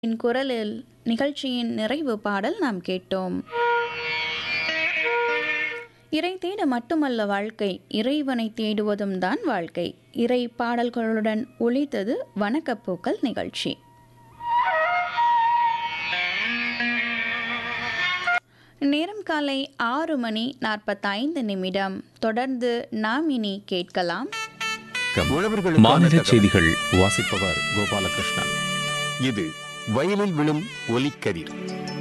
என் குரலில் நிகழ்ச்சியின் நிறைவு பாடல் நாம் கேட்டோம் இறை தேட மட்டுமல்ல வாழ்க்கை இறைவனை தேடுவதும் தான் வாழ்க்கை இறை பாடல்களுடன் ஒலித்தது வணக்கப்பூக்கள் நிகழ்ச்சி நேரம் காலை ஆறு மணி நாற்பத்தைந்து நிமிடம் தொடர்ந்து நாம் இனி கேட்கலாம் உழவர்களுக்கான மாநில தகவல். செய்திகள் வாசிப்பவர் கோபாலகிருஷ்ணன் இது வயலில் விழும் ஒலிக்கதிர்